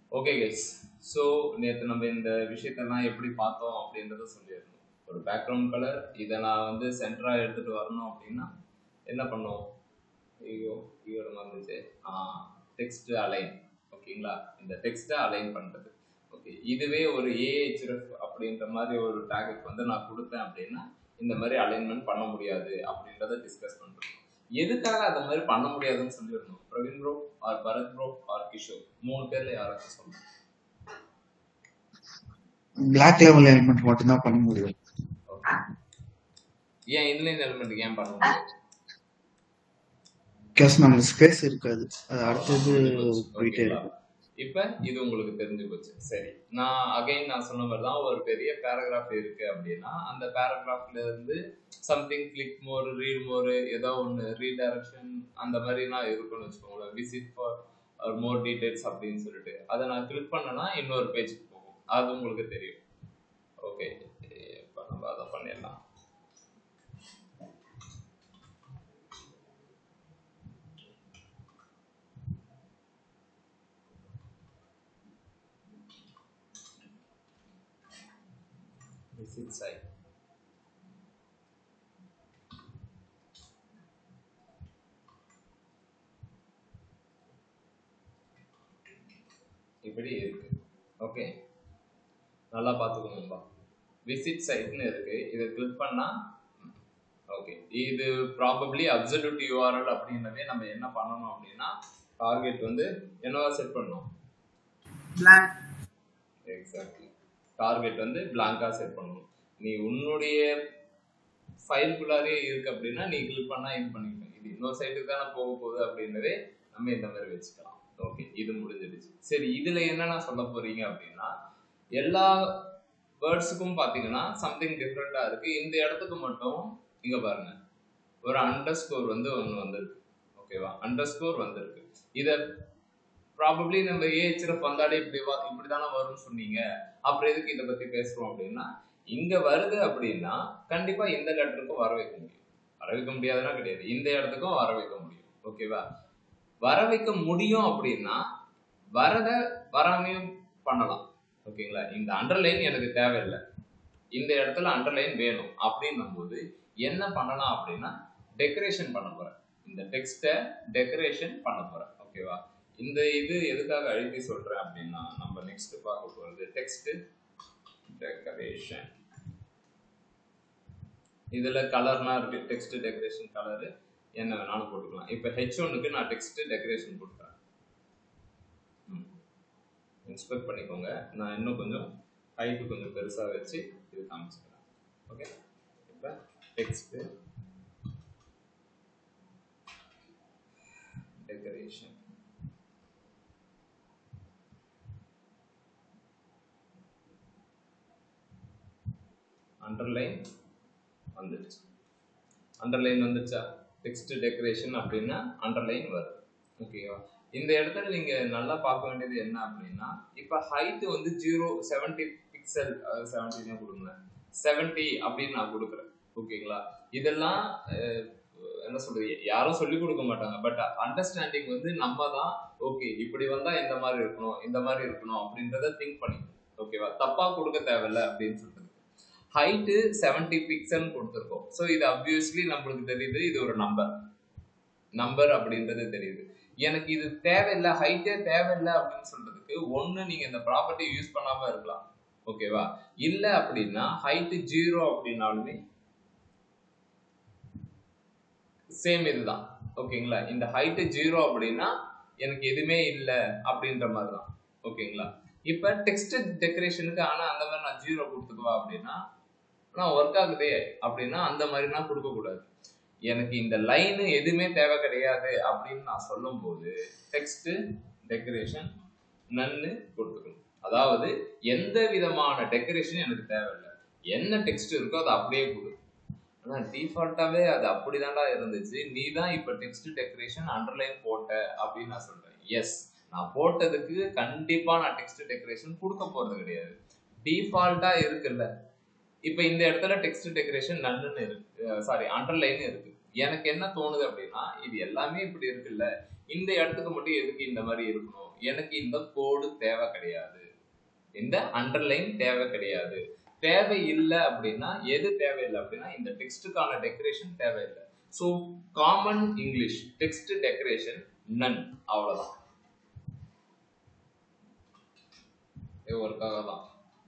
Okay guys so நேற்று நம்ம இந்த விஷயத்தெல்லாம் எப்படி பார்த்தோம் அப்படின்றத சொல்லியிருந்தோம் ஒரு பேக்ரவுண்ட் கலர் இதை நான் வந்து சென்டராக எடுத்துகிட்டு வரணும் அப்படின்னா என்ன பண்ணுவோம் ஐயோ ஐயோட மறந்துச்சு ஆ டெக்ஸ்ட் அலைன் ஓகேங்களா இந்த டெக்ஸ்ட்டை அலைன் பண்ணுறது ஓகே இதுவே ஒரு ஏஹெச்எஃப் அப்படின்ற மாதிரி ஒரு டேகுக்கு வந்து நான் கொடுத்தேன் அப்படின்னா இந்த மாதிரி அலைன்மெண்ட் பண்ண முடியாது அப்படின்றத டிஸ்கஸ் பண்ணுறோம் எதுக்காக அந்த மாதிரி பண்ண முடியாதுன்னு சொல்லியிருந்தோம் Praveen bro or Bharath bro or Kishore மூணு பேர்ல யாராச்சும் சொல்லுங்க பிளாக் லெவல் எலிமெண்ட் மட்டும் தான் பண்ண முடியும் ஓகே ஏன் இன்லைன் எலிமெண்ட்டுக்கு ஏன் பண்ண முடியாது பிகாஸ் நமக்கு ஸ்பேஸ் இருக்காது அது அடுத்தது போயிட்டே ஓகேங்களா இருக்கும் இப்ப இது உங்களுக்கு தெரிஞ்சு போச்சு சரி நான் அகைன் நான் சொன்ன மாதிரி தான் ஒரு பெரிய பேராகிராஃப் இருக்கு அப்படின்னா அந்த பேராகிராஃப்ல இருந்து something click more read more ஏதோ ஒன்று ரீடைரக்ஷன் அந்த மாதிரிலாம் இருக்கும்னு வச்சுக்கோங்களேன் விசிட் ஃபார் மோர் டீடைல்ஸ் அப்படின்னு சொல்லிட்டு அதை நான் கிளிக் பண்ணேன்னா இன்னொரு பேஜுக்கு போகும் அது உங்களுக்கு தெரியும் ஓகே இப்போ நம்ம அதை பண்ணிடலாம் விசிட் சைட் இப்படி இருக்கு ஓகே நல்லா பார்த்துக்கணும்பா விசிட் சைட்னு இருக்கு இதை கிளிக் பண்ணா ஓகே இது ப்ராபப்ளி அப்சல்யூட் யூஆர்எல் அப்படின்னவே நம்ம என்ன பண்ணணும் அப்படின்னா டார்கெட் வந்து என்னவா செட் பண்ணணும் blank எக்ஸாக்ட்லி டார்கெட் வந்து பிளாங்கா செட் பண்ணணும் நீ உன்னுடைய ஃபைல்குள்ளாரே இருக்கு அப்படின்னா நீ கிளிக் பண்ணா இது பண்ணிக்கணும் இது இன்னொரு சைட்டுக்கு தானே போக போகுது அப்படின்றதே நம்ம இந்த மாதிரி வச்சுக்கலாம் ஓகே இது முடிஞ்சிடுச்சு சரி இதுல என்னென்ன சொல்ல போறீங்க அப்படின்னா எல்லா வேர்ட்ஸுக்கும் பாத்தீங்கன்னா சம்திங் டிஃப்ரெண்டா இருக்கு இந்த இடத்துக்கு மட்டும் இங்க பாருங்க ஒரு அண்டர் ஸ்கோர் வந்து ஒன்று வந்திருக்கு ஓகேவா அண்டர் ஸ்கோர் வந்திருக்கு இதை ப்ராபப்ளி நம்ம ஏஹெச்எஃப் வந்தாலே இப்படி வா இப்படி தானே வரும்னு சொன்னீங்க அப்புறம் எதுக்கு இதை பத்தி பேசுறோம் அப்படின்னா இங்க வருது அப்படின்னா கண்டிப்பா இந்த லெட்டருக்கும் வர வைக்க முடியும் வர வைக்க முடியாதுன்னா கிடையாது இந்த இடத்துக்கும் வர வைக்க முடியும் ஓகேவா வர வைக்க முடியும் அப்படின்னா வரத வராமையும் பண்ணலாம் ஓகேங்களா இந்த அண்டர்லைன் எனக்கு தேவையில்லை இந்த இடத்துல அண்டர்லைன் வேணும் அப்படின்னும் போது என்ன பண்ணலாம் அப்படின்னா டெக்கரேஷன் பண்ண போறேன் இந்த டெக்ஸ்ட்டை டெக்கரேஷன் பண்ண போறேன் ஓகேவா இந்த இது எதுக்காக அழுத்தி சொல்றேன் அப்படின்னா நம்ம நெக்ஸ்ட் பார்க்க போறது டெக்ஸ்ட் டெக்கரேஷன் இதுல கலர்னா இருக்கு டெக்ஸ்ட் டெக்கரேஷன் கலரு என்ன வேணாலும் போட்டுக்கலாம் இப்போ ஹெச் ஒன்னுக்கு நான் டெக்ஸ்ட் டெக்கரேஷன் கொடுக்குறேன் இன்ஸ்பெக்ட் பண்ணிக்கோங்க நான் இன்னும் கொஞ்சம் ஹைட்டு கொஞ்சம் பெருசா வச்சு இது காமிச்சுக்கிறேன் ஓகே இப்போ டெக்ஸ்ட் டெக்கரேஷன் அண்டர்லைன் வந்துடுச்சு அண்டர்லைன் வந்துச்சா டெக்ஸ்ட் டெக்கரேஷன் அப்படின்னா அண்டர்லைன் வருது ஓகேவா இந்த இடத்துல நீங்க நல்லா பார்க்க வேண்டியது என்ன அப்படின்னா இப்ப ஹைட் வந்து ஜீரோ செவன்டி பிக்சல் செவன்டி தான் கொடுங்க செவன்டி அப்படின்னு நான் கொடுக்குறேன் ஓகேங்களா இதெல்லாம் அஹ், என்ன சொல்றது யாரும் சொல்லி கொடுக்க மாட்டாங்க பட் அண்டர்ஸ்டாண்டிங் வந்து நம்ம தான் ஓகே இப்படி வந்தா இந்த மாதிரி இருக்கணும் இந்த மாதிரி இருக்கணும் அப்படின்றத திங்க் பண்ணிக்கணும் ஓகேவா தப்பா கொடுக்க தேவையில்ல அப்படின்னு சொல்றது ஹைட்டு செவன்டி பிக்சல் கொடுத்துருக்கோம் ஸோ இது அப்வியஸ்லி நம்மளுக்கு தெரியுது இது ஒரு நம்பர் நம்பர் அப்படின்றது தெரியுது எனக்கு இது தேவையில்லை ஹைட்டே தேவையில்லை அப்படின்னு சொல்றதுக்கு ஒன்று நீங்க இந்த ப்ராப்பர்ட்டி யூஸ் பண்ணாம இருக்கலாம் ஓகேவா இல்ல அப்படின்னா ஹைட் ஜீரோ அப்படின்னாலுமே சேம் இதுதான் ஓகேங்களா இந்த ஹைட் ஜீரோ அப்படின்னா எனக்கு எதுவுமே இல்லை அப்படின்ற மாதிரி தான் ஓகேங்களா இப்ப டெக்ஸ்ட் டெக்கரேஷனுக்கு ஆனா அந்த மாதிரி நான் ஜீரோ கொடுத்துக்குவா அப்படின்னா நான் ஒர்க் ஆகுதே அப்படின்னா அந்த மாதிரி நான் கொடுக்க கூடாது எனக்கு இந்த லைன் எதுவுமே தேவை கிடையாது அப்படின்னு நான் சொல்லும்போது டெக்ஸ்ட் டெக்கரேஷன் நன்னு கொடுத்துக்கணும் அதாவது எந்த விதமான டெக்கரேஷனும் எனக்கு தேவையில்லை என்ன டெக்ஸ்ட் இருக்கோ அதை அப்படியே கொடு ஆனா டிஃபால்ட்டாவே அது அப்படிதான்டா இருந்துச்சு நீ தான் இப்ப டெக்ஸ்ட் டெக்கரேஷன் அண்டர்லைன் போட்ட அப்படின்னு நான் சொல்றேன் எஸ் நான் போட்டதுக்கு கண்டிப்பா நான் டெக்ஸ்ட் டெக்கரேஷன் கொடுக்க போறது கிடையாது டிஃபால்ட்டா இருக்குல்ல இப்ப இந்த இடத்துல டெக்ஸ்ட் டெக்கரேஷன் நன்னுன்னு இருக்கு சாரி அண்டர்லைன் இருக்கு எனக்கு என்ன தோணுது அப்படின்னா இது எல்லாமே இப்படி இருக்குல்ல இந்த இடத்துக்கு மட்டும் எதுக்கு இந்த மாதிரி இருக்கணும் எனக்கு இந்த கோடு தேவை கிடையாது இந்த அண்டர்லைன் தேவை கிடையாது தேவை இல்லை அப்படின்னா எது தேவையில்லை அப்படின்னா இந்த டெக்ஸ்டுக்கான டெக்கரேஷன் தேவையில்லை so common English text decoration none அவ்வளோதான் இது ஒர்க்காக தான்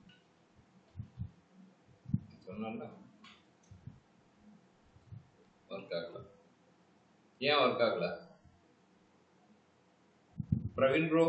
சொன்னல ஒர்க் ஆகல ஏன் ஒர்க் ஆகல பிரவீன் ப்ரோ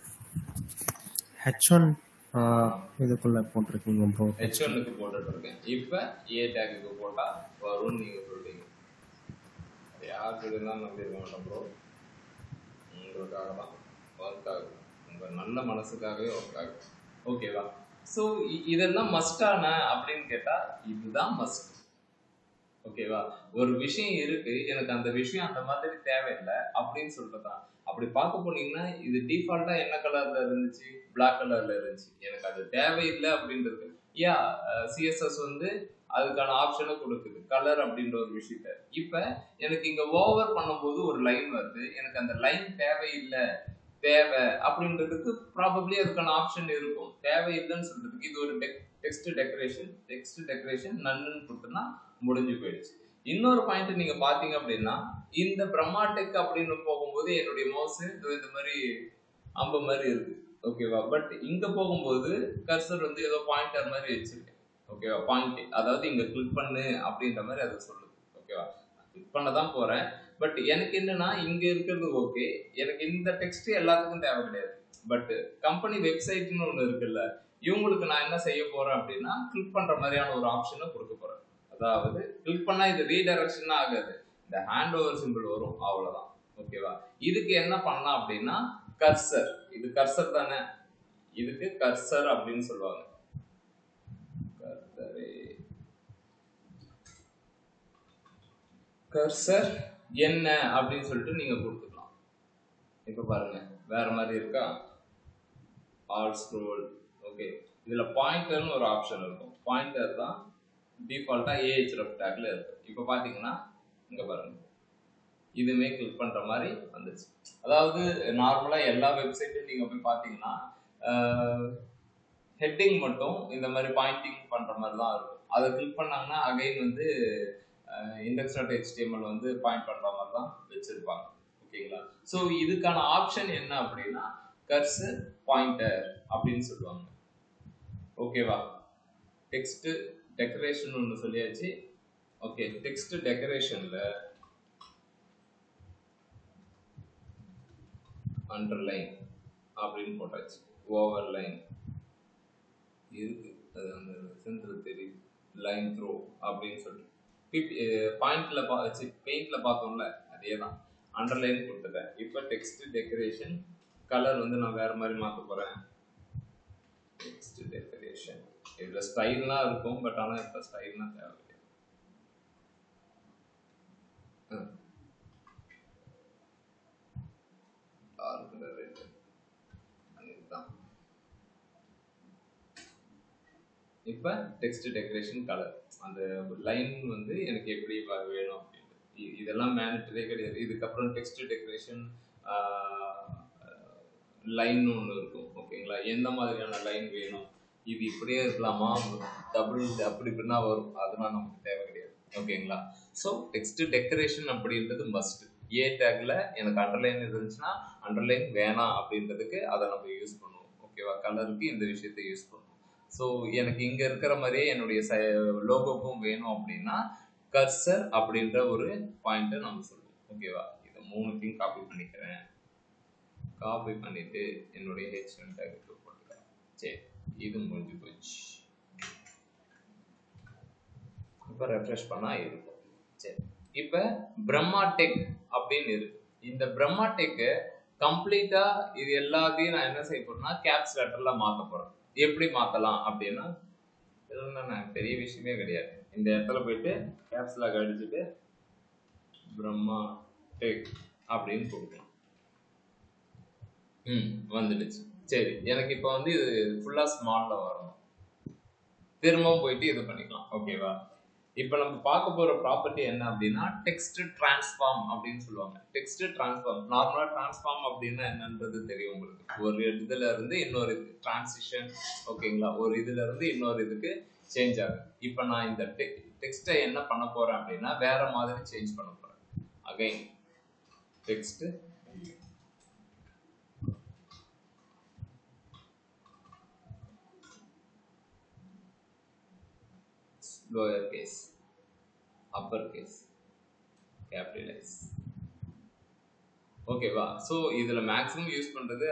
ஹெச் ஒன் இதுக்குள்ள போட்டிருக்கீங்க ப்ரோ ஹெச் ஒன்னுக்கு போட்டுட்டு இருக்கேன் இப்போ ஏ டேக்குக்கு போட்டா வரும்னு நீங்க சொல்றீங்க அது யாருக்கு இருந்தாலும் நம்பியிருக்க மாட்டோம் ப்ரோ உங்களுக்காக தான் ஒர்க் ஆகுது உங்க நல்ல மனசுக்காகவே ஒர்க் ஆகுது ஓகேவா ஸோ இதெல்லாம் மஸ்டான அப்படின்னு கேட்டா இதுதான் மஸ்ட் ஓகேவா ஒரு விஷயம் இருக்கு எனக்கு அந்த விஷயம் அந்த மாதிரி தேவையில்லை அப்படின்னு சொல்றதுதான் அப்படி பார்க்க போனீங்கன்னா இது டிஃபால்ட்டா என்ன கலர்ல இருந்துச்சு Black கலர்ல இருந்துச்சு எனக்கு அது தேவையில்லை அப்படின்றது யா சிஎஸ்எஸ் வந்து அதுக்கான ஆப்ஷனை கொடுக்குது கலர் அப்படின்ற ஒரு விஷயத்த இப்ப எனக்கு இங்க ஓவர் பண்ணும்போது ஒரு லைன் வருது எனக்கு அந்த லைன் தேவையில்லை தேவை அப்படின்றதுக்கு ப்ராபப்ளி அதுக்கான ஆப்ஷன் இருக்கும் தேவையில்லைன்னு சொல்றதுக்கு இது ஒரு டெக்ஸ்ட் டெக்கரேஷன் டெக்ஸ்ட் டெக்கரேஷன் நன்னுன்னு கொடுத்தோன்னா முடிஞ்சு போயிடுச்சு இன்னொரு பாயிண்ட் நீங்க பாத்தீங்க அப்படின்னா இந்த பிரம்மாடெக் அப்படின்னு போகும்போது என்னுடைய மவுஸ் இந்த மாதிரி அம்பு மாதிரி இருக்கு ஓகேவா பட் இங்க போகும்போது கர்சர் வந்து ஏதோ பாயிண்டர் மாதிரி வச்சிருக்கேன் ஓகேவா பாயிண்ட் அதாவது இங்க கிளிக் பண்ணு அப்படின்ற மாதிரி அது சொல்லுது ஓகேவா கிளிக் பண்ண தான் போறேன் பட் எனக்கு என்னன்னா இங்க இருக்கிறது ஓகே எனக்கு இந்த டெக்ஸ்ட் எல்லாத்துக்கும் தேவை கிடையாது பட் கம்பெனி வெப்சைட்னு ஒன்று இருக்குல்ல இவங்களுக்கு நான் என்ன செய்ய போறேன் அப்படின்னா கிளிக் பண்ற மாதிரியான ஒரு ஆப்ஷனை கொடுக்க போறேன் அதாவது கிளிக் பண்ணா இது ரீடைரக்ஷன் ஆகாது இந்த ஹேண்ட் ஓவர் சிம்பிள் வரும் அவ்வளவுதான் ஓகேவா இதுக்கு என்ன பண்ணலாம் அப்படின்னா கர்சர் இது கர்சர் தானே இதுக்கு கர்சர் அப்படின்னு சொல்லுவாங்க கர்சரே கர்சர் என்ன அப்படின்னு சொல்லிட்டு நீங்க கொடுத்துக்கலாம் இப்ப பாருங்க வேற மாதிரி இருக்கா ஆல் ஸ்க்ரோல் ஓகே இதுல பாயிண்டர்னு ஒரு ஆப்ஷன் இருக்கும் பாயிண்டர் தான் டிஃபால்ட்டா ஏஹெச் ரெஃப் டேக்ல இருக்கு இப்போ பாத்தீங்கன்னா இங்க பாருங்க இதுமே கிளிக் பண்ற மாதிரி வந்துச்சு அதாவது நார்மலா எல்லா வெப்சைட்டும் நீங்க போய் பாத்தீங்கன்னா ஹெட்டிங் மட்டும் இந்த மாதிரி பாயிண்டிங் பண்ற மாதிரி தான் இருக்கும் அதை கிளிக் பண்ணாங்கன்னா அகைன் வந்து இண்டெக்ஸ் டாட் ஹெச்டிஎம்எல் வந்து பாயிண்ட் பண்ற மாதிரி தான் வச்சிருப்பாங்க ஓகேங்களா ஸோ இதுக்கான ஆப்ஷன் என்ன அப்படின்னா கர்சர் பாயிண்டர் அப்படின்னு சொல்லுவாங்க ஓகேவா டெக்ஸ்ட் டெக்கரேஷன் ஒன்று சொல்லியாச்சு ஓகே டெக்ஸ்ட் டெக்கரேஷன்ல அண்டர்லைன் அப்படின்னு போட்டாச்சு ஓவர் லைன் இருக்கு அது அந்த சென்டர் தெரியுது லைன் த்ரோ அப்படின்னு சொல்லிட்டு பாயிண்ட்ல பா வச்சு பெயிண்ட்ல பார்த்தோம்ல அதே தான் அண்டர்லைன் கொடுத்துட்டேன் இப்போ டெக்ஸ்ட் டெக்கரேஷன் கலர் வந்து நான் வேற மாதிரி மாற்ற போறேன் டெக்ஸ்ட் டெக்கரேஷன் இதுல ஸ்டைல்லாம் இருக்கும் பட் ஆனா இப்ப ஸ்டைல்லாம் தேவை கிடையாது ம். dark color இருக்கு. அதுதான். இப்ப டெக்ஸ்ட் டெக்கரேஷன் கலர் அந்த லைன் வந்து எனக்கு எப்படி வ- வேணும் அப்படின்ட்டு இ- இதெல்லாம் மேனிட்டரே கிடையாது இதுக்கப்புறம் டெக்ஸ்ட் டெக்கரேஷன் லைன் ஒன்று இருக்கும் ஓகேங்களா எந்த மாதிரியான லைன் வேணும் இது இப்படியே இருக்கலாமா டபுள் அப்படி இப்படின்னா வரும் அதெல்லாம் நமக்கு தேவை கிடையாது ஓகேங்களா ஸோ டெக்ஸ்ட் டெக்கரேஷன் அப்படின்றது மஸ்ட் ஏ டேக்ல எனக்கு அண்டர்லைன் இருந்துச்சுன்னா அண்டர்லைன் வேணாம் அப்படின்றதுக்கு அதை நம்ம யூஸ் பண்ணுவோம் ஓகேவா கலருக்கு இந்த விஷயத்தை யூஸ் பண்ணுவோம் ஸோ எனக்கு இங்க இருக்கிற மாதிரியே என்னுடைய லோகோக்கும் வேணும் அப்படின்னா கர்சர் அப்படின்ற ஒரு பாயிண்ட்டை நம்ம சொல்லுவோம் ஓகேவா இதை மூணுத்தையும் காப்பி பண்ணிக்கிறேன் காப்பி பண்ணிட்டு என்னுடைய ஹெச்என் டேக்கு போட்டுக்கிறேன் சரி இது முடிஞ்சு போச்சு இப்போ ரெஃப்ரெஷ் பண்ணா இருக்கும் சரி இப்போ பிரம்மா டெக் அப்படின்னு இருக்கு இந்த பிரம்மா டெக்கு கம்ப்ளீட்டா இது எல்லாத்தையும் நான் என்ன செய்ய போறேன்னா கேப்ஸ் லெட்டர்ல மாத்த போறேன் எப்படி மாத்தலாம் அப்படின்னா இதெல்லாம் நான் பெரிய விஷயமே கிடையாது இந்த இடத்துல போயிட்டு கேப்ஸ் லாக் அடிச்சுட்டு பிரம்மா டெக் அப்படின்னு கொடுக்கலாம் ம் வந்துடுச்சு சரி எனக்கு இப்போ வந்து இது ஃபுல்லா ஸ்மால்ல வரணும் திரும்பவும் போயிட்டு இது பண்ணிக்கலாம் ஓகேவா இப்போ நம்ம பார்க்க போற ப்ராப்பர்ட்டி என்ன அப்படின்னா டெக்ஸ்ட் டிரான்ஸ்ஃபார்ம் அப்படின்னு சொல்லுவாங்க டெக்ஸ்ட் டிரான்ஸ்ஃபார்ம் நார்மலா டிரான்ஸ்ஃபார்ம் அப்படின்னா என்னன்றது தெரியும் உங்களுக்கு ஒரு இதுல இருந்து இன்னொரு இது டிரான்சிஷன் ஓகேங்களா ஒரு இதுல இருந்து இன்னொரு இதுக்கு சேஞ்ச் ஆகுது இப்போ நான் இந்த டெக்ஸ்ட்டை என்ன பண்ண போறேன் அப்படின்னா வேற மாதிரி சேஞ்ச் பண்ண போறேன் again text lower case upper case capitalize ஓகேவா ஸோ இதில் மேக்ஸிமம் யூஸ் பண்ணுறது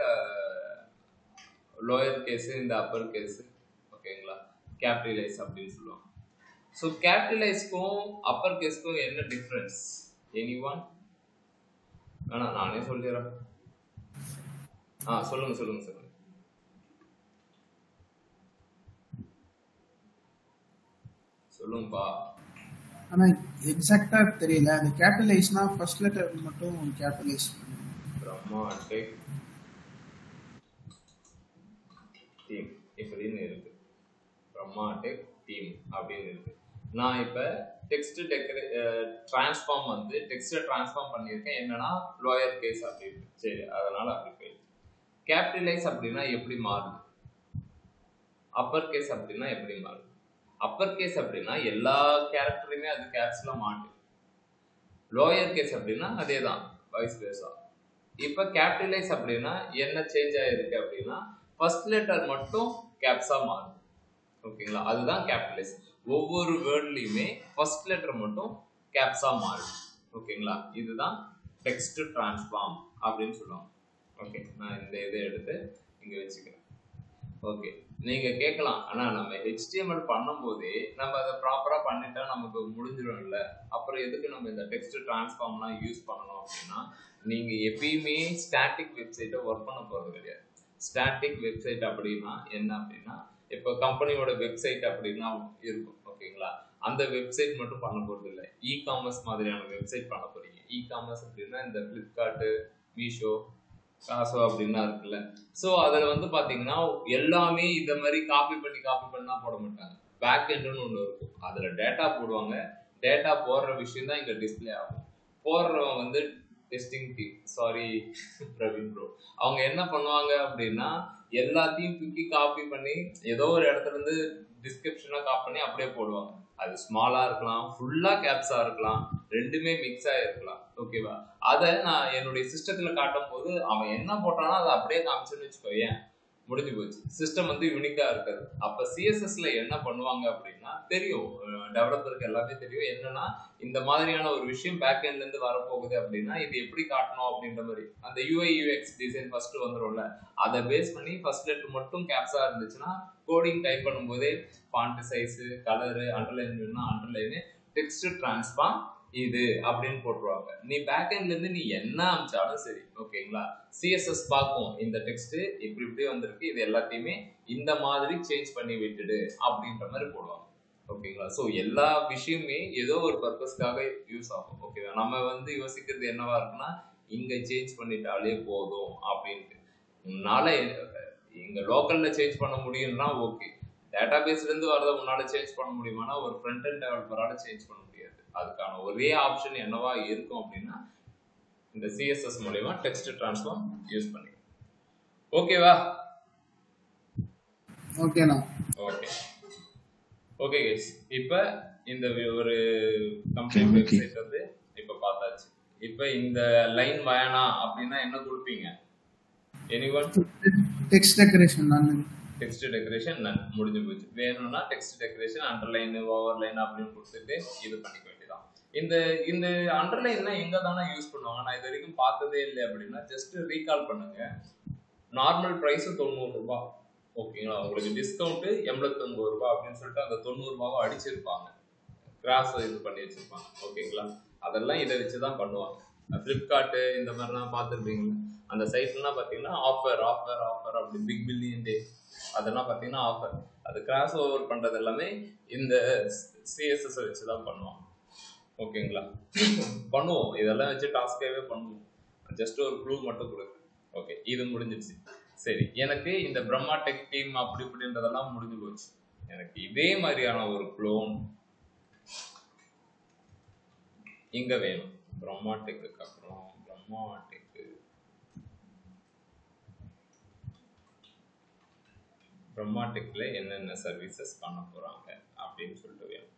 லோயர் கேஸு இந்த அப்பர் கேஸு ஓகேங்களா கேபிட்டலைஸ் அப்படின்னு சொல்லுவாங்க ஸோ கேபிட்டலைஸ்க்கும் அப்பர் கேஸ்க்கும் என்ன டிஃப்ரென்ஸ் எனி ஒன் வேணாம் நானே சொல்லிடுறேன் ஆ சொல்லுங்க சொல்லுங்க சொல்லுங்க சொல்லுங்கப்பா ஆனா எக்ஸாக்டா தெரியல அந்த கேபிட்டலைஸ்னா ஃபர்ஸ்ட் லெட்டர் மட்டும் கேபிட்டலைஸ் பிரம்மா டெக் டீம் இப்படின்னு இருக்கு பிரம்மா டெக் டீம் அப்படின்னு இருக்கு நான் இப்போ டெக்ஸ்ட் டெக்கரே ட்ரான்ஸ்ஃபார்ம் வந்து டெக்ஸ்ட்டை ட்ரான்ஸ்ஃபார்ம் பண்ணியிருக்கேன் என்னன்னா லோயர் கேஸ் அப்படின்னு சரி அதனால அப்படி போயிடுச்சு கேபிட்டலைஸ் அப்படின்னா எப்படி மாறுது அப்பர் கேஸ் அப்படின்னா எப்படி மாறுது அப்பர் கேஸ் அப்படின்னா எல்லா கேரக்டருமே அது கேப்ஸ்ல மாட்டு லோயர் கேஸ் அப்படின்னா அதே தான் வைஸ் வேர்ஸா இப்போ கேபிட்டலைஸ் அப்படின்னா என்ன சேஞ்ச் ஆயிருக்கு அப்படின்னா ஃபர்ஸ்ட் லெட்டர் மட்டும் கேப்ஸா மாறுது ஓகேங்களா அதுதான் கேபிட்டலைஸ் ஒவ்வொரு வேர்ட்லயுமே ஃபர்ஸ்ட் லெட்டர் மட்டும் கேப்ஸா மாறுது ஓகேங்களா இதுதான் டெக்ஸ்ட் டிரான்ஸ்ஃபார்ம் அப்படின்னு சொல்லுவாங்க ஓகே நான் இந்த இதை எடுத்து இங்க வச்சுக்கிறேன் ஓகே நீங்க கேட்கலாம் ஆனா நம்ம ஹெச்டிஎம்எல் பண்ணும்போதே நம்ம அதை ப்ராப்பரா பண்ணிட்டா நமக்கு முடிஞ்சிடும் இல்ல அப்புறம் எதுக்கு நம்ம இந்த டெக்ஸ்ட் டிரான்ஸ்ஃபார்ம்லாம் யூஸ் பண்ணணும் அப்படின்னா நீங்க எப்பயுமே ஸ்டாட்டிக் வெப்சைட்டை ஒர்க் பண்ண போறது கிடையாது ஸ்டாட்டிக் வெப்சைட் அப்படின்னா என்ன அப்படின்னா இப்போ கம்பெனியோட வெப்சைட் அப்படின்னா இருக்கும் ஓகேங்களா அந்த வெப்சைட் மட்டும் பண்ண போறது இல்லை இ காமர்ஸ் மாதிரியான வெப்சைட் பண்ண போறீங்க இ காமர்ஸ் அப்படின்னா இந்த ஃப்ளிப்கார்ட்டு மீஷோ காசோ அப்படின்னா இருக்குல்ல ஸோ அதில் வந்து பார்த்தீங்கன்னா எல்லாமே இந்த மாதிரி காப்பி பண்ணி காப்பி பண்ணா போட மாட்டாங்க பேக் எண்டுன்னு ஒன்று இருக்கும் அதில் டேட்டா போடுவாங்க டேட்டா போடுற விஷயம் தான் இங்கே டிஸ்பிளே ஆகும் போடுறவன் வந்து testing team sorry Praveen bro அவங்க என்ன பண்ணுவாங்க அப்படின்னா எல்லாத்தையும் தூக்கி காப்பி பண்ணி ஏதோ ஒரு இடத்துல இருந்து டிஸ்கிரிப்ஷனாக காப்பி பண்ணி அப்படியே போடுவாங்க அது ஸ்மாலா இருக்கலாம் ஃபுல்லா கேப்ஸா இருக்கலாம் ரெண்டுமே மிக்ஸ் ஆயிருக்கலாம் ஓகேவா அதை நான் என்னுடைய சிஸ்டத்துல காட்டும் போது அவன் என்ன போட்டானோ அதை அப்படியே காமிச்சுன்னு வச்சுக்கோ ஏன் முடிஞ்சு போச்சு சிஸ்டம் வந்து யூனிக்கா இருக்காது அப்ப சிஎஸ்எஸ்ல என்ன பண்ணுவாங்க அப்படின்னா தெரியும் டெவலப்பருக்கு எல்லாமே தெரியும் என்னன்னா இந்த மாதிரியான ஒரு விஷயம் பேக் எண்ட்ல இருந்து வரப்போகுது அப்படின்னா இது எப்படி காட்டணும் அப்படின்ற மாதிரி அந்த யூஐ யூஎக்ஸ் டிசைன் ஃபர்ஸ்ட் வந்துரும்ல அதை பேஸ் பண்ணி ஃபர்ஸ்ட் லெட்டர் மட்டும் கேப்ஸா இருந்துச்சுன்னா கோடிங் டைப் பண்ணும்போதே ஃபாண்ட் சைஸ் கலரு அண்டர்லைன் வேணும்னா அண்டர்லைனு டெக்ஸ்ட் டிரான்ஸ்ஃபார்ம் இது அப்படின்னு போட்டுருவாங்க நீ பேக் எண்ட்ல இருந்து நீ என்ன அமிச்சாலும் சரி ஓகேங்களா சிஎஸ்எஸ் பார்க்கும் இந்த டெக்ஸ்ட் இப்படி இப்படி வந்திருக்கு இது எல்லாத்தையுமே இந்த மாதிரி சேஞ்ச் பண்ணி விட்டுடு அப்படின்ற மாதிரி போடுவாங்க ஓகேங்களா ஸோ எல்லா விஷயமே ஏதோ ஒரு பர்பஸ்க்காக யூஸ் ஆகும் ஓகேவா நம்ம வந்து யோசிக்கிறது என்னவா இருக்குன்னா இங்க சேஞ்ச் பண்ணிட்டாலே போதும் அப்படின்ட்டு உன்னால இங்க லோக்கல்ல சேஞ்ச் பண்ண முடியும்னா ஓகே டேட்டா பேஸ்ல இருந்து வரதை உன்னால சேஞ்ச் பண்ண முடியுமானா ஒரு ஃப்ரண்ட் அண்ட் டெவலப்பரால சேஞ்ச் பண்ண முடியாது அதுக்கான ஒரே ஆப்ஷன் என்னவா இருக்கும் அப்படின்னா இந்த சிஎஸ்எஸ் மூலயமா டெக்ஸ்ட் டிரான்ஸ்ஃபார்ம் யூஸ் பண்ணி ஓகேவா ஓகேண்ணா ஓகே ஓகே கைஸ் இப்போ இந்த வி- ஒரு கம்பெனி Okay, okay. வெப்சைட் வந்து இப்போ பார்த்தாச்சு இப்போ இந்த லைன் வேணாம் அப்படின்னா என்ன கொடுப்பீங்க எனிவன் டெக்ஸ்ட் டெக்கரேஷன் நான் டெக்ஸ்ட் டெக்கரேஷன் நன் முடிஞ்சு போச்சு வேணும்னா டெக்ஸ்ட் டெக்கரேஷன் அண்டர்லைன் ஓவர்லைன் அப்படின்னு கொடுத்துட்டு இது பண்ணிக்க வேண்டியதான் இந்த இந்த அண்டர்லைன்னா எங்க தானே யூஸ் பண்ணுவாங்க நான் இது வரைக்கும் பார்த்ததே இல்லை அப்படின்னா ஜஸ்ட் ரீகால் பண்ணுங்க நார்மல் ப்ரைஸ் தொண்ணூறு ரூபாய் ஓகேங்களா உங்களுக்கு டிஸ்கவுண்ட் எண்பத்தொன்பது ரூபாய் அப்படின்னு சொல்லிட்டு அந்த தொண்ணூறு ரூபாவை அடிச்சிருப்பாங்க கிராஸ் இது பண்ணி வச்சிருப்பாங்க ஓகேங்களா அதெல்லாம் இதை வச்சு தான் பண்ணுவாங்க ஃப்ளிப்கார்ட்டு இந்த மாதிரிலாம் பார்த்துருப்பீங்க அந்த சைட்லாம் பார்த்தீங்கன்னா ஆஃபர் ஆஃபர் ஆஃபர் அப்படி பிக் பில்லியன் டே அதெல்லாம் பார்த்தீங்கன்னா ஆஃபர் அது கிராஸ் ஓவர் பண்ணுறது எல்லாமே இந்த சிஎஸ்எஸ் வச்சு தான் பண்ணுவாங்க ஓகேங்களா பண்ணுவோம் இதெல்லாம் வச்சு டாஸ்காகவே பண்ணுவோம் ஜஸ்ட் ஒரு க்ளூ மட்டும் கொடுக்கு ஓகே இது முடிஞ்சிருச்சு சரி எனக்கு இந்த பிரம்மா டெக் டீம் அப்படி இப்படின்றதெல்லாம் முடிஞ்சு போச்சு எனக்கு இதே மாதிரியான ஒரு க்ளோன் இங்க வேணும் பிரம்மாடெக்கு அப்புறம் பிரம்மாடெக்கு பிரம்மாடெக்ல என்னென்ன சர்வீசஸ் பண்ண போறாங்க அப்படின்னு சொல்லிட்டு வேணும்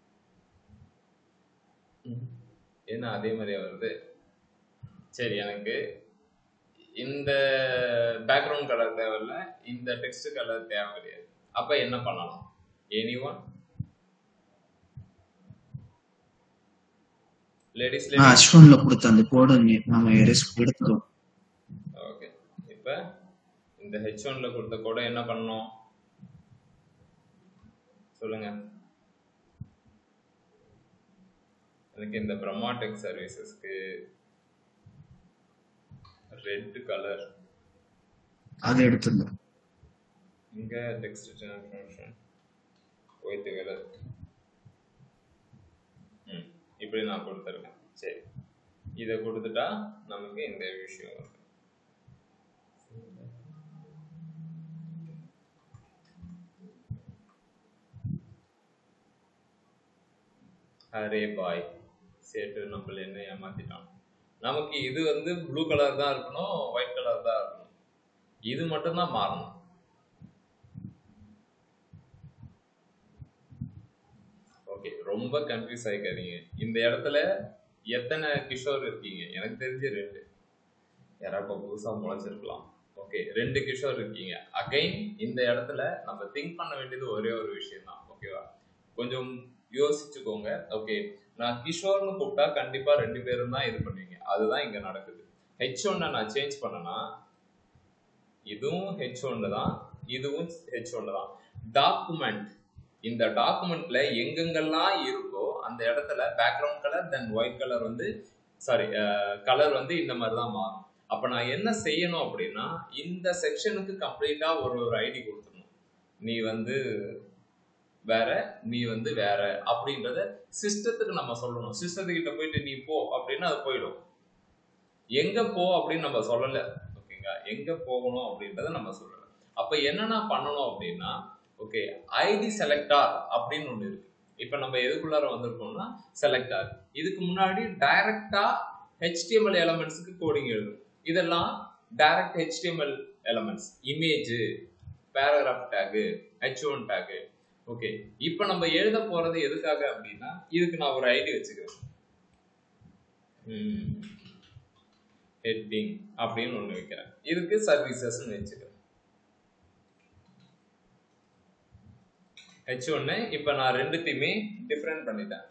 ம். ஏன்னா அதே மாதிரியா வருது சரி எனக்கு இந்த பேக்ரவுண்ட் கலர் தேவையில்ல இந்த டெக்ஸ்ட் கலர் தேவை கிடையாது அப்ப என்ன பண்ணலாம் எனி ஒன் லேடிஸ் ஆ அஸ்வன்ல கொடுத்த அந்த கோடை நாம எரேஸ் எடுத்துட்டோம் ஓகே இப்போ இந்த ஹெச் ஒன்ல கொடுத்த கூட என்ன பண்ணோம் சொல்லுங்க எனக்கு இந்த பிரம்மாடெக் சர்வீசஸ்க்கு ரெட் கலர் அதை எடுத்துருந்தோம் இங்க டெக்ஸ்ட் டிரான்ஸ்ஃபர்மேஷன் ஒயிட் கலர் ம் இப்படி நான் கொடுத்துருக்கேன் சரி இதை கொடுத்துட்டா நமக்கு இந்த விஷயம் வருது அரே பாய் சேட்டு நம்மள என்ன ஏமாத்திட்டான் நமக்கு இது வந்து ப்ளூ கலர் தான் இருக்கணும் ஒயிட் கலர் தான் இருக்கணும் இது மட்டும்தான் மாறணும் ஓகே ரொம்ப கன்ஃபியூஸ் ஆகிக்காதீங்க இந்த இடத்துல எத்தனை கிஷோர் இருக்கீங்க எனக்கு தெரிஞ்சு ரெண்டு யாராவது இப்போ புதுசாக முளைச்சிருக்கலாம் ஓகே ரெண்டு கிஷோர் இருக்கீங்க அகைன் இந்த இடத்துல நம்ம திங்க் பண்ண வேண்டியது ஒரே ஒரு விஷயம் தான் ஓகேவா கொஞ்சம் யோசிச்சுக்கோங்க ஓகே நான் கிஷோர்னு கூப்பிட்டா கண்டிப்பா ரெண்டு பேரும் தான் இது பண்ணுவீங்க அதுதான் இங்க நடக்குது ஹெச் ஒன்னை நான் சேஞ்ச் பண்ணனா இதுவும் ஹெச் ஒன்னு தான் இதுவும் ஹெச் ஒன்னு தான் டாக்குமெண்ட் இந்த டாக்குமெண்ட்ல எங்கெங்கெல்லாம் இருக்கோ அந்த இடத்துல background colour then white colour வந்து சாரி கலர் வந்து இந்த மாதிரி தான் மாறும் அப்ப நான் என்ன செய்யணும் அப்படின்னா இந்த செக்ஷனுக்கு கம்ப்ளீட்டா ஒரு ஒரு ஐடி கொடுத்துடணும் நீ வந்து வேற நீ வந்து வேற அப்படின்றத சிஸ்டத்துக்கு நம்ம சொல்லணும் சிஸ்டத்துக்கிட்ட போயிட்டு நீ போ அப்படின்னு அது போயிடும் எங்க போ அப்படின்னு நம்ம சொல்லல ஓகேங்களா எங்க போகணும் அப்படின்றத நம்ம சொல்லல அப்ப என்னென்ன பண்ணணும் அப்படின்னா ஓகே ஐடி செலக்டார் அப்படின்னு ஒண்ணு இருக்கு இப்ப நம்ம எதுக்குள்ளார வந்திருக்கோம்னா செலக்டார் இதுக்கு முன்னாடி டைரக்டா ஹெச்டிஎம்எல் எலமெண்ட்ஸ்க்கு கோடிங் எழுதும் இதெல்லாம் direct HTML elements image paragraph tag H one tag okay இப்போ நம்ம எழுத போறது எதுக்காக அப்படின்னா இதுக்கு நான் ஒரு ஐடி வச்சுக்கிறேன் ஹெட்டிங் அப்படின்னு ஒன்று வைக்கிறேன் இதுக்கு சர்வீசஸ்ன்னு வச்சுக்கிறேன் ஹெச் ஒன்று இப்போ நான் ரெண்டுத்தையுமே டிஃப்ரெண்ட் பண்ணிட்டேன்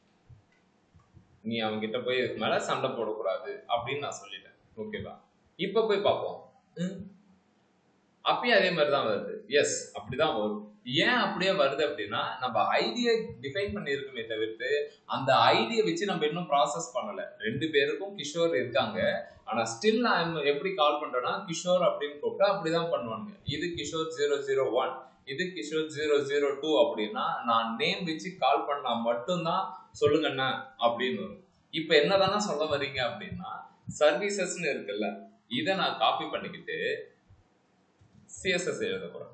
நீ அவன்கிட்ட போய் இதுக்கு மேல சண்டை போடக்கூடாது அப்படின்னு நான் சொல்லிட்டேன் ஓகேவா இப்போ போய் பார்ப்போம் ம். அப்பயும் அதே மாதிரி தான் வருது எஸ் அப்படிதான் வரும் ஏன் அப்படியே வருது அப்படின்னா நம்ம ஐடியை டிஃபைன் பண்ணியிருக்கோமே தவிர்த்து அந்த ஐடியை வச்சு நம்ம இன்னும் ப்ராசஸ் பண்ணல ரெண்டு பேருக்கும் கிஷோர் இருக்காங்க ஆனா ஸ்டில் நான் எப்படி கால் பண்றேன்னா கிஷோர் அப்படின்னு கூப்பிட்டா அப்படிதான் பண்ணுவாங்க இது கிஷோர் ஜீரோ ஜீரோ ஒன் இது கிஷோர் ஜீரோ ஜீரோ டூ அப்படின்னா நான் நேம் வச்சு கால் பண்ணா மட்டும்தான் சொல்லுங்கண்ணா அப்படின்னு வரும் இப்போ என்னதானே சொல்ல வர்றீங்க அப்படின்னா சர்வீசஸ்னு இருக்குல்ல இதை நான் காப்பி பண்ணிக்கிட்டு சிஎஸ்எஸ் எழுத போறேன்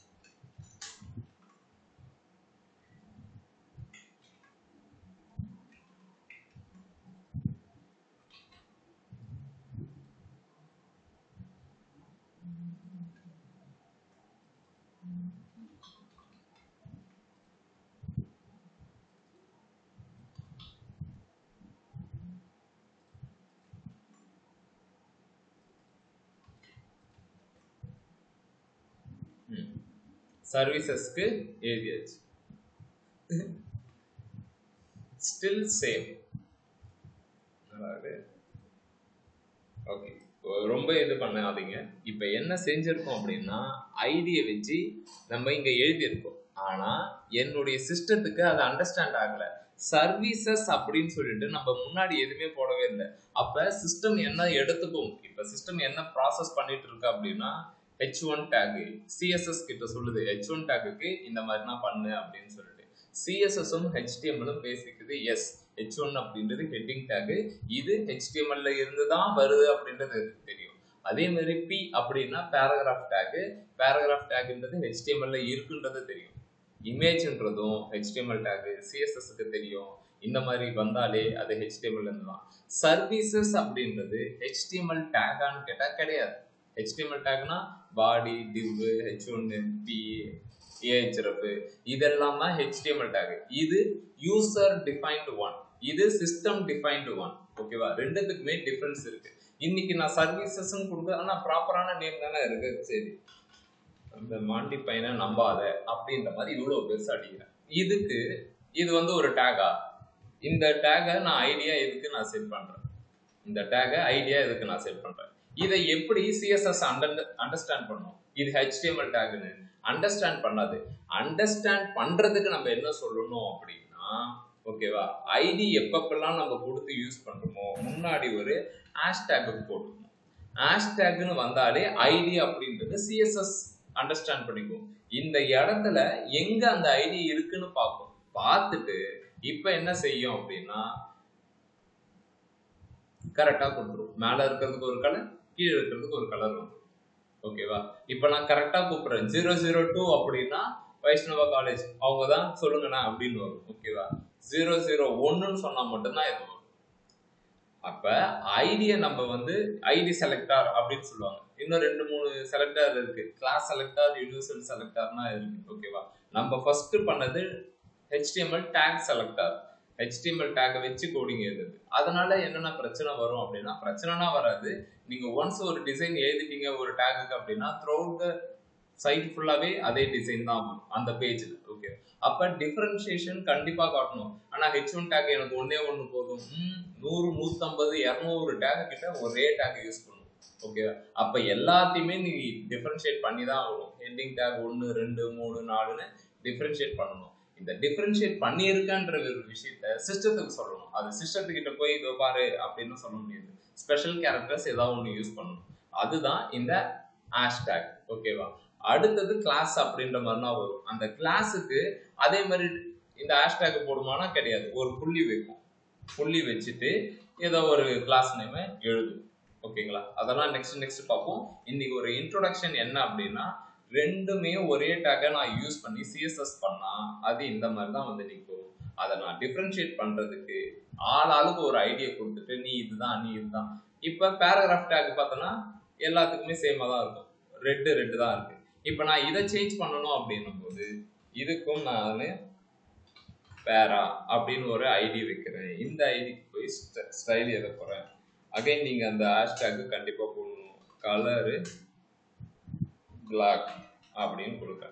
சர்வீசஸ்க்கு எழுதியாச்சு ஸ்டில் சேம் ஓகே ரொம்ப இது பண்ணாதீங்க இப்போ என்ன செஞ்சிருக்கோம் அப்படின்னா ஐடியை வச்சு நம்ம இங்க எழுதியிருக்கோம் ஆனா என்னுடைய சிஸ்டத்துக்கு அது அண்டர்ஸ்டாண்ட் ஆகல சர்வீசஸ் அப்படின்னு சொல்லிட்டு நம்ம முன்னாடி எதுவுமே போடவே இல்லை அப்ப சிஸ்டம் என்ன எடுத்துக்கும் இப்ப சிஸ்டம் என்ன ப்ராசஸ் பண்ணிட்டு இருக்கு அப்படின்னா ஹெச் ஒன் டேக் சிஎஸ்எஸ் கிட்ட சொல்லுது ஹெச் ஒன் டேக்குக்கு இந்த மாதிரினா பண்ணு அப்படின்னு சொல்லிட்டு சிஎஸ்எஸும் ஹெச்டிஎம்எலும் பேசிக்குது எஸ் ஹெச் ஒன் அப்படின்றது ஹெட்டிங் டேக் இது ஹெச்டிஎம்எல்ல இருந்து தான் வருது அப்படின்றது எனக்கு தெரியும் அதே மாதிரி பி அப்படின்னா பேராகிராஃப் டேக் பேராகிராஃப் டேக்ன்றது ஹெச்டிஎம்எல்ல இருக்குன்றது தெரியும் இமேஜ்ன்றதும் ஹெச்டிஎம்எல் டேக் சிஎஸ்எஸ்க்கு தெரியும் இந்த மாதிரி வந்தாலே அது ஹெச்டிஎம்எல் தான் சர்வீசஸ் அப்படின்றது ஹெச்டிஎம்எல் டேகான்னு கேட்டா கிடையாது ஹெச்டிஎம்எல் டேக்னா பாடி டிவ் ஹெச் ஒன்னு பி ஏஹெச்எஃப் இதெல்லாம் தான் ஹெச்டிஎம்எல் டேக் இது யூசர் டிஃபைன்டு ஒன் இது சிஸ்டம் டிஃபைன்டு ஒன் ஓகேவா ரெண்டுத்துக்குமே டிஃபரன்ஸ் இருக்கு இன்னைக்கு நான் சர்வீசஸ் கொடுத்து ஆனா ப்ராப்பரான நேம் தானே இருக்கு சரி அந்த மாண்டி பையனை நம்பாத அப்படின்ற மாதிரி இவ்வளவு பெருசா அடிக்கிறேன் இதுக்கு இது வந்து ஒரு டேகா இந்த டேகை நான் ஐடியா எதுக்கு நான் செட் பண்றேன் இந்த டேகை ஐடியா எதுக்கு நான் செட் பண்றேன் இதை எப்படி சிஎஸ்எஸ் அண்டர் அண்டர்ஸ்டாண்ட் பண்ணும் இது ஹெச்டிஎம்எல் டேக்னு அண்டர்ஸ்டாண்ட் பண்ணாது அண்டர்ஸ்டாண்ட் பண்றதுக்கு நம்ம என்ன சொல்லணும் அப்படின்னா ஓகேவா ஐடி எப்பப்பெல்லாம் நம்ம கொடுத்து யூஸ் பண்றோமோ முன்னாடி ஒரு ஹேஷ்டேக் போட்டுக்கணும் ஹேஷ்டேக்னு வந்தாலே ஐடி அப்படின்றது சிஎஸ்எஸ் அண்டர்ஸ்டாண்ட் பண்ணிக்கும் இந்த இடத்துல எங்க அந்த ஐடி இருக்குன்னு பார்க்கும் பார்த்துட்டு இப்ப என்ன செய்யும் அப்படின்னா கரெக்டா கொடுத்துரும் மேல இருக்கிறதுக்கு ஒரு கலர் கீழே இருக்கிறதுக்கு ஒரு கலர் வந்துடும் ஓகேவா இப்ப நான் கரெக்டா கூப்பிடுறேன் ஜீரோ ஜீரோ டூ அப்படின்னா வைஷ்ணவா காலேஜ் அவங்க தான் சொல்லுங்கண்ணா அப்படின்னு வரும் ஓகேவா ஜீரோ ஜீரோ ஒன்னுன்னு சொன்னா மட்டும்தான் இது வரும் அப்ப ஐடியை நம்ம வந்து ஐடி செலக்டார் அப்படின்னு சொல்லுவாங்க இன்னும் ரெண்டு மூணு செலக்டார் இருக்கு கிளாஸ் செலக்டார் யூனிவர்சல் செலக்டார்னா இருக்கு ஓகேவா நம்ம ஃபர்ஸ்ட் பண்ணது ஹெச்டிஎம்எல் டேக் செலக்டார் ஹெச்டிஎம்எல் டேக்கை வச்சு கோடிங் எழுதுது அதனால என்னென்ன பிரச்சனை வரும் அப்படின்னா பிரச்சனைனா வராது நீங்க ஒன்ஸ் ஒரு டிசைன் எழுதிட்டீங்க ஒரு டேகுக்கு அப்படின்னா த்ரூ த சைட் ஃபுல்லாவே அதே டிசைன் தான் வரும் அந்த பேஜ்ல ஓகே அப்ப டிஃபரன்சியேஷன் கண்டிப்பா காட்டணும் ஆனா ஹெச் ஒன் டேக் எனக்கு ஒன்னே ஒன்று போதும் ம், நூறு நூத்தம்பது இரநூறு டேக் கிட்ட ஒரே டேக் யூஸ் பண்ணணும் ஓகே அப்ப எல்லாத்தையுமே நீ டிஃபரன்ஷியேட் பண்ணி தான் ஆகணும் ஹெட்டிங் டேக் ஒன்று ரெண்டு மூணு நாலுன்னு டிஃபரன்ஷியேட் பண்ணணும் இந்த டிஃபரன்ஷியேட் பண்ணியிருக்கன்ற ஒரு விஷயத்த சிஸ்டத்துக்கு சொல்லணும் அது சிஸ்டத்துக்கிட்ட போய் இதோ பாரு அப்படின்னு சொல்ல முடியாது ஸ்பெஷல் கேரக்டர்ஸ் ஏதாவது ஒன்று யூஸ் பண்ணணும் அதுதான் இந்த ஹேஷ்டேக் ஓகேவா அடுத்தது கிளாஸ் அப்படின்ற மாதிரினா வரும் அந்த கிளாஸுக்கு அதே மாதிரி இந்த ஹேஷ்டேக் போடுமானா கிடையாது ஒரு புள்ளி வைக்கும் புள்ளி வச்சுட்டு ஏதோ ஒரு கிளாஸ் நேமை எழுதும் ஓகேங்களா அதெல்லாம் நெக்ஸ்ட் நெக்ஸ்ட் பார்ப்போம் இன்னைக்கு ஒரு இன்ட்ரோடக்ஷன் என்ன அப்படின்னா ரெண்டுமே ஒரே டேக்கை நான் யூஸ் பண்ணி சிஎஸ்எஸ் பண்ணா அது இந்த மாதிரி தான் வந்து நிற்கும் அதை நான் டிஃப்ரென்ஷியேட் பண்றதுக்கு ஆள் ஆளுக்கு ஒரு ஐடியா கொடுத்துட்டு நீ இதுதான் நீ இதுதான் இப்போ பேராகிராஃப் டேக் பார்த்தோன்னா எல்லாத்துக்குமே சேமாக தான் இருக்கும் ரெட்டு ரெட்டு தான் இருக்கு இப்போ நான் இதை சேஞ்ச் பண்ணணும் அப்படின்னும் போது இதுக்கும் நான் பேரா அப்படின்னு ஒரு ஐடி வைக்கிறேன் இந்த ஐடிக்கு போய் ஸ்டைல் எழுத போறேன் அகைன் நீங்க அந்த ஹேஷ்டேக் கண்டிப்பா போடணும் கலரு பிளாக் அப்படின்னு கொடுக்குறேன்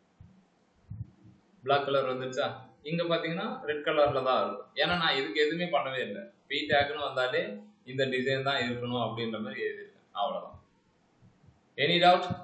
பிளாக் கலர் வந்துருச்சா இங்க பாத்தீங்கன்னா ரெட் கலர்ல தான் இருக்கும் ஏன்னா நான் இதுக்கு எதுவுமே பண்ணவே இல்லை பி டேக்னு வந்தாலே இந்த டிசைன் தான் இருக்கணும் அப்படின்ற மாதிரி எழுதிருக்கேன் அவ்வளவுதான் எனி டவுட்